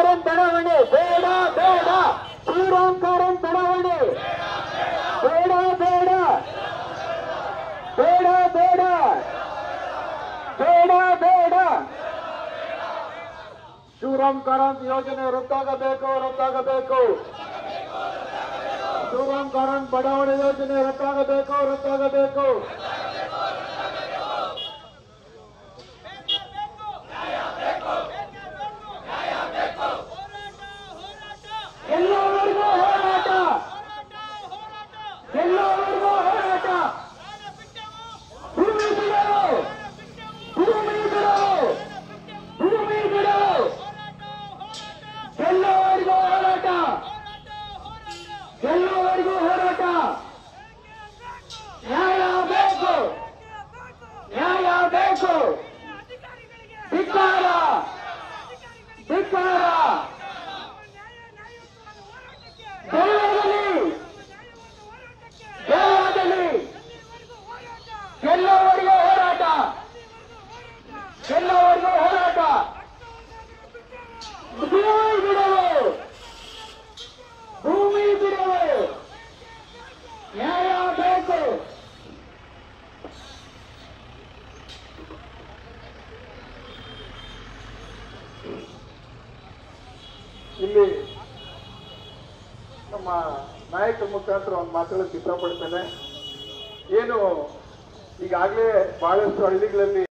ಕಾರಂತ್ ಬಡಾವಣೆ ಬೇಡ ಬೇಡ ಶ್ರೀರಾಮ್ ಕಾರಂತ್ ಬಡಾವಣೆ ಬೇಡ ಬೇಡ ಬೇಡ ಬೇಡ ಬೇಡ ಬೇಡ ಶಿವರಾಮ್ ಕಾರಂತ್ ಯೋಜನೆ ರದ್ದಾಗಬೇಕು ರದ್ದಾಗಬೇಕು ಶಿವರಾಮ್ ಕಾರಂತ್ ಬಡಾವಣೆ ಯೋಜನೆ ರದ್ದಾಗಬೇಕು ರದ್ದಾಗಬೇಕು ಎಲ್ಲವರೆಗೂ ಹೋರಾಟ ಎಲ್ಲವರೆಗೂ ಹೋರಾಟ ಭೂಮಿ ಬಿಡಲು ಭೂಮಿ ಬಿಡಲು ಭೂಮಿ ಬಿಡಲು ಎಲ್ಲವರೆಗೂ ಹೋರಾಟ ಎಲ್ಲವರೆಗೂ ಹೋರಾಟ ನ್ಯಾಯ ಬೇಕು ನ್ಯಾಯ ಬೇಕು ಧಿಕ್ಕಾರ ಧಿಕ್ಕಾರ ಗೆಲ್ಲುವುದರಲ್ಲಿ ಗೆಲ್ಲುವುದರಲ್ಲಿ ಗೆಲ್ಲುವವರೆಗೂ ಹೋರಾಟ ಗೆಲ್ಲುವವರೆಗೂ ಹೋರಾಟ ಭೂಮಿ ಬಿಡಲು ಭೂಮಿ ಬಿಡಲು ನ್ಯಾಯ ಬೇಕು ಇಲ್ಲಿ ನಮ್ಮ ನಾಯಕ ಮುಖಾಂತರ ಒಂದು ಮಾತಾಡೋಕೆ ಇಷ್ಟಪಡ್ತೇನೆ ಏನು ಈಗಾಗಲೇ ಬಹಳಷ್ಟು ಹಳ್ಳಿಗಳಲ್ಲಿ